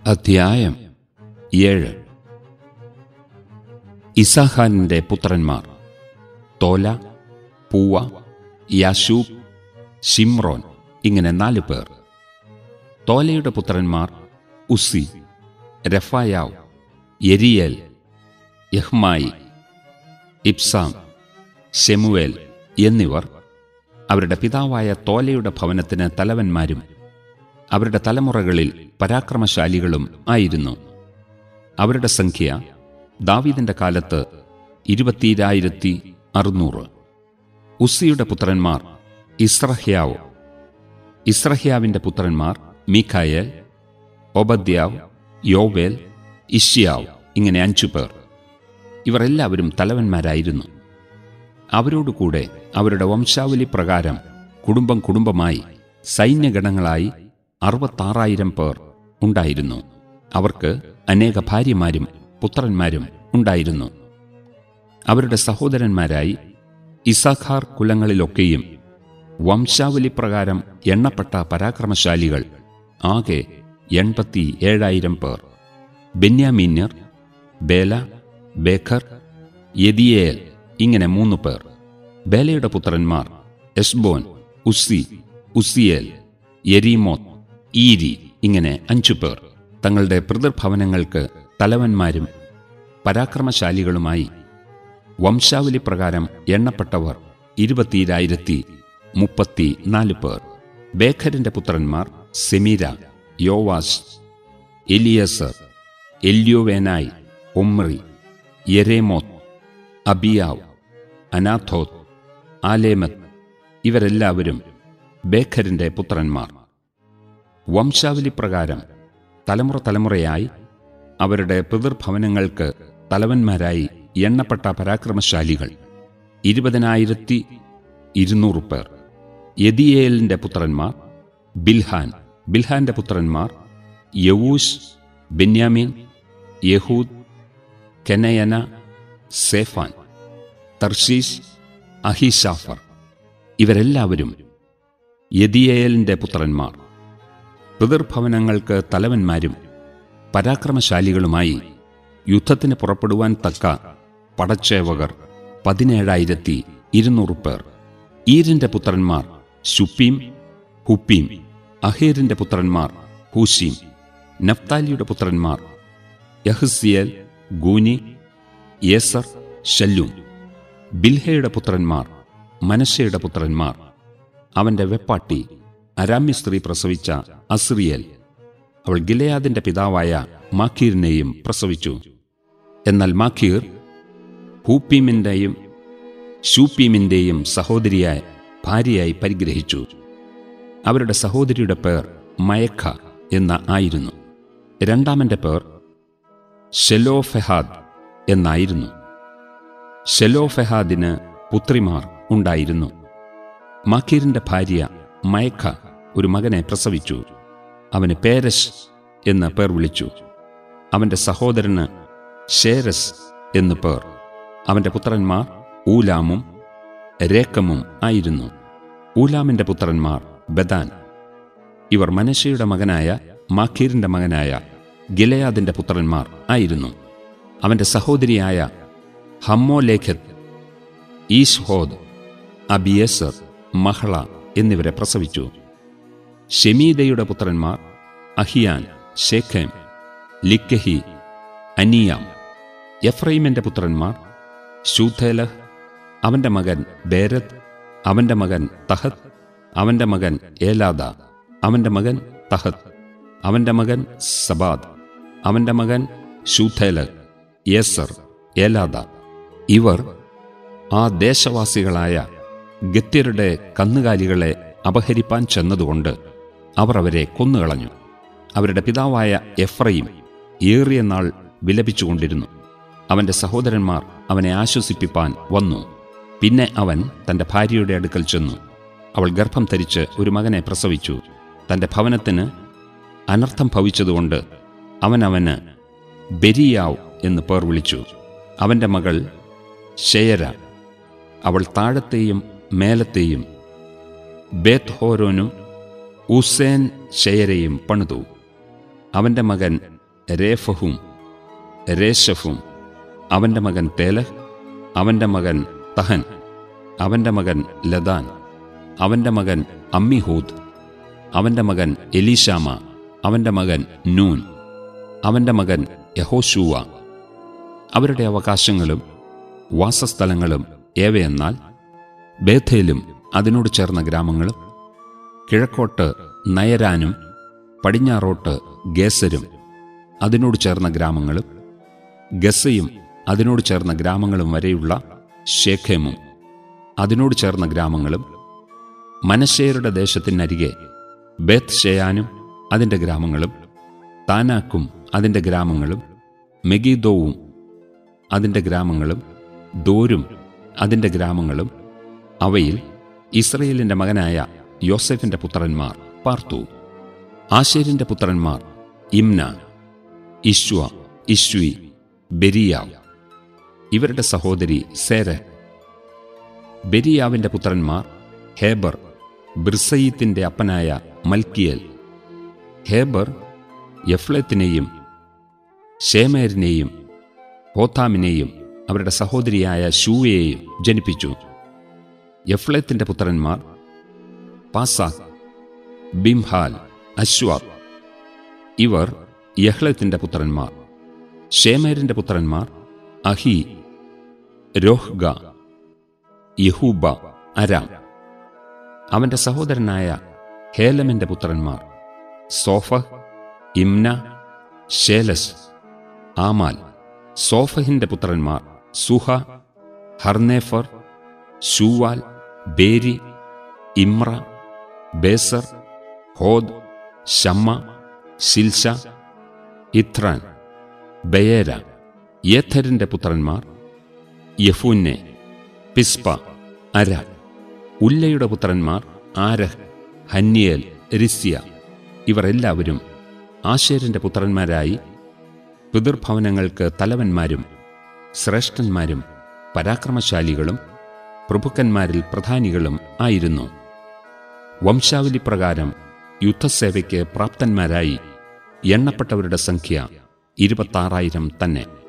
അധ്യായം ഏഴ് ഇസാഖാനിന്റെ പുത്രന്മാർ തോല പൂവ യാശൂബ് ഷിംറോൻ ഇങ്ങനെ നാല് പേർ തോലയുടെ പുത്രന്മാർ ഉസ്സി രഫായാവ് യെരിയേൽ യഹ്മായി ഇബ്സാം ഷെമുവേൽ എന്നിവർ അവരുടെ പിതാവായ തോലയുടെ ഭവനത്തിന് തലവന്മാരും അവരുടെ തലമുറകളിൽ പരാക്രമശാലികളും ആയിരുന്നു അവരുടെ സംഖ്യ ദാവീദിന്റെ കാലത്ത് ഇരുപത്തിരായിരത്തി അറുന്നൂറ് ഉസ്സിയുടെ പുത്രന്മാർ ഇസ്രഹ്യാവ് ഇസ്രഹ്യാവിന്റെ പുത്രന്മാർ മീഖായേൽ ഒബദ്യാവ് യോവേൽ ഇഷ്യാവ് ഇങ്ങനെ അഞ്ചു പേർ ഇവർ എല്ലാവരും തലവന്മാരായിരുന്നു അവരോടുകൂടെ അവരുടെ വംശാവലി പ്രകാരം കുടുംബം കുടുംബമായി സൈന്യഗണങ്ങളായി അറുപത്താറായിരം പേർ ഉണ്ടായിരുന്നു അവർക്ക് അനേക ഭാര്യമാരും പുത്രന്മാരും ഉണ്ടായിരുന്നു അവരുടെ സഹോദരന്മാരായി ഇസാഖാർ കുലങ്ങളിലൊക്കെയും വംശാവലി പ്രകാരം എണ്ണപ്പെട്ട പരാക്രമശാലികൾ ആകെ എൺപത്തി ഏഴായിരം പേർ ബെന്യാമീന്യർ ബേല ബേഖർ യദിയേൽ ഇങ്ങനെ മൂന്ന് പേർ ബേലയുടെ പുത്രന്മാർ എസ്ബോൻ ഉസ്സി ഉസ്സിയേൽ യെരീമോത്ത് ഈരി ഇങ്ങനെ അഞ്ചു പേർ തങ്ങളുടെ പിതൃഭവനങ്ങൾക്ക് തലവന്മാരും പരാക്രമശാലികളുമായി വംശാവലി പ്രകാരം എണ്ണപ്പെട്ടവർ ഇരുപത്തിരായിരത്തി മുപ്പത്തി നാല് പേർ ബേഖരിന്റെ പുത്രന്മാർ സെമീര യോവാസ് എലിയസർ എല്യോവേനായ് ഒമ്രി യെരേമോത്ത് അബിയാവ് അനാഥോത്ത് ആലേമത്ത് ഇവരെല്ലാവരും ബേഖരിന്റെ പുത്രന്മാർ വംശാവലി പ്രകാരം തലമുറ തലമുറയായി അവരുടെ പിതൃഭവനങ്ങൾക്ക് തലവന്മാരായി എണ്ണപ്പെട്ട പരാക്രമശാലികൾ ഇരുപതിനായിരത്തി ഇരുന്നൂറ് പേർ യദിയേലിന്റെ പുത്രന്മാർ ബിൽഹാൻ ബിൽഹാന്റെ പുത്രന്മാർ യവൂഷ് ബെന്യാമീൻ യഹൂദ് കെനയന സേഫാൻ തർഷീഷ് അഹിഷാഫർ ഇവരെല്ലാവരും യദിയേലിന്റെ പുത്രന്മാർ പിതൃഭവനങ്ങൾക്ക് തലവന്മാരും പരാക്രമശാലികളുമായി യുദ്ധത്തിന് പുറപ്പെടുവാൻ തക്ക പടച്ചേവകർ പതിനേഴായിരത്തി ഇരുന്നൂറ് പേർ ഈരിന്റെ പുത്രന്മാർ ശുപ്പീം ഹുപ്പീം അഹേറിന്റെ പുത്രന്മാർ ഹൂശീം നഫ്താലിയുടെ പുത്രന്മാർ യഹ്സിയേൽ ഗൂനി യേസർ ഷല്ലൂം ബിൽഹയുടെ പുത്രന്മാർ മനശയുടെ പുത്രന്മാർ അവന്റെ വെപ്പാട്ടി അരാമ്യ സ്ത്രീ പ്രസവിച്ച അസ്രിയേൽ അവൾ ഗിലയാദിന്റെ പിതാവായ മാഖീറിനെയും പ്രസവിച്ചു എന്നാൽ മാഖീർ ഹൂപ്പീമിന്റെയും ഷൂപ്പീമിന്റെയും സഹോദരിയായ ഭാര്യയായി പരിഗ്രഹിച്ചു അവരുടെ സഹോദരിയുടെ പേർ മയഖ എന്ന ആയിരുന്നു രണ്ടാമന്റെ പേർ ഷെലോഫെഹാദ് എന്നായിരുന്നു ഷെലോഫെഹാദിന് പുത്രിമാർ ഉണ്ടായിരുന്നു മാക്കീറിന്റെ ഭാര്യ മയഖ ഒരു മകനെ പ്രസവിച്ചു അവന് പേരസ് എന്ന് പേർ വിളിച്ചു അവന്റെ സഹോദരന് ഷേരസ് എന്നു പേർ അവന്റെ പുത്രന്മാർ ഊലാമും രേക്കമും ആയിരുന്നു ഊലാമിന്റെ പുത്രന്മാർ ബദാൻ ഇവർ മനശയുടെ മകനായ മാഖീറിന്റെ മകനായ ഗിലയാദിന്റെ പുത്രന്മാർ ആയിരുന്നു അവന്റെ സഹോദരിയായ ഹമ്മോലേഖത്ത് ഈശ്ഹോദ് അബിയസർ മഹള എന്നിവരെ പ്രസവിച്ചു ഷെമീദയുടെ പുത്രന്മാർ അഹിയാൻ ഷേഖേം ലിക്കഹി അനിയാം എഫ്രൈമിന്റെ പുത്രന്മാർ ശൂഥേലഹ് അവന്റെ മകൻ ബേരത് അവന്റെ മകൻ തഹത്ത് അവന്റെ മകൻ ഏലാദ അവന്റെ മകൻ തഹത്ത് അവന്റെ മകൻ സബാദ് അവന്റെ മകൻ ശൂഥേലഹ് യേസർ ഏലാദ ഇവർ ആ ദേശവാസികളായ ഗത്യരുടെ കന്നുകാലികളെ അപഹരിപ്പാൻ ചെന്നതുകൊണ്ട് അവർ അവരെ കൊന്നുകളഞ്ഞു അവരുടെ പിതാവായ എഫ്രൈം ഏറിയ നാൾ വിലപിച്ചുകൊണ്ടിരുന്നു അവന്റെ സഹോദരന്മാർ അവനെ ആശ്വസിപ്പിപ്പാൻ വന്നു പിന്നെ അവൻ തന്റെ ഭാര്യയുടെ അടുക്കൽ ചെന്നു അവൾ ഗർഭം ധരിച്ച് ഒരു മകനെ പ്രസവിച്ചു തന്റെ ഭവനത്തിന് അനർത്ഥം ഭവിച്ചതുകൊണ്ട് അവൻ അവന് ബെരിയാവ് എന്ന് പേർ വിളിച്ചു അവന്റെ മകൾ ഷെയര അവൾ താഴത്തെയും മേലത്തെയും ബേത്ത് ഹോരോനും ഉസേൻ ഷെയരയും പണിതു അവന്റെ മകൻ രേഫഹും രേശഫും അവന്റെ മകൻ പേലഹ് അവന്റെ മകൻ തഹൻ അവന്റെ മകൻ ലദാൻ അവന്റെ മകൻ അമ്മിഹൂദ് അവന്റെ മകൻ എലീശാമ അവന്റെ മകൻ നൂൻ അവന്റെ മകൻ യഹോശൂവ അവരുടെ അവകാശങ്ങളും വാസസ്ഥലങ്ങളും ഏവയെന്നാൽ ബേഥേലും അതിനോട് ചേർന്ന ഗ്രാമങ്ങളും കിഴക്കോട്ട് നയരാനും പടിഞ്ഞാറോട്ട് ഗേസരും അതിനോട് ചേർന്ന ഗ്രാമങ്ങളും ഗസയും അതിനോട് ചേർന്ന ഗ്രാമങ്ങളും വരെയുള്ള ഷേഖേമും അതിനോട് ചേർന്ന ഗ്രാമങ്ങളും മനശ്ശേരുടെ ദേശത്തിനരികെ ബേത്ത് ഷെയാനും അതിൻ്റെ ഗ്രാമങ്ങളും താനാക്കും അതിൻ്റെ ഗ്രാമങ്ങളും മെഗീദോവും അതിൻ്റെ ഗ്രാമങ്ങളും ദോരും അതിൻ്റെ ഗ്രാമങ്ങളും അവയിൽ ഇസ്രയേലിൻ്റെ മകനായ യോസെഫിൻ്റെ പുത്രന്മാർ പാർത്തു ആശേരിൻ്റെ പുത്രന്മാർ ഇംന ഇശ്വ ഇശ്വി ബെരിയാവ് ഇവരുടെ സഹോദരി സേര ബെരിയാവിൻ്റെ പുത്രന്മാർ ഹേബർ ബിർസയീത്തിൻ്റെ അപ്പനായ മൽക്കിയൽ ഹേബർ യഫ്ലത്തിനെയും ഷേമേരിനെയും ഹോത്താമിനെയും അവരുടെ സഹോദരിയായ ഷൂവയെയും ജനിപ്പിച്ചു യഫ്ലത്തിന്റെ പുത്രന്മാർ പാസാഖ് ബിംഹാൽ അശ്വാദ് ഇവർ യഹ്ലത്തിന്റെ പുത്രന്മാർ ഷേമേരിന്റെ പുത്രന്മാർ അഹി രോഹ്ഗ യഹൂബ അരാം അവന്റെ സഹോദരനായ ഹേലമിന്റെ പുത്രന്മാർ സോഫഹ് ഇംന ഷേലസ് ആമാൽ സോഫഹിന്റെ പുത്രന്മാർ സുഹ ഹർനേഫർ ഷൂവാൽ ബേരി ഇമ്ര ബേസർ ഹോദ് ഷമ്മ ശിൽഷ ഇത്രാൻ ബയേര യേഥരിന്റെ പുത്രന്മാർ യഫൂന്നെ പിസ്പ അര ഉല്ലയുടെ പുത്രന്മാർ ആരഹ് ഹന്യേൽ രിസ്യ ഇവർ എല്ലാവരും ആശേരിന്റെ പുത്രന്മാരായി പിതൃഭവനങ്ങൾക്ക് തലവന്മാരും ശ്രേഷ്ഠന്മാരും പരാക്രമശാലികളും പ്രഭുക്കന്മാരിൽ പ്രധാനികളും ആയിരുന്നു വംശാവലി പ്രകാരം യുദ്ധസേവയ്ക്ക് പ്രാപ്തന്മാരായി എണ്ണപ്പെട്ടവരുടെ സംഖ്യ ഇരുപത്താറായിരം തന്നെ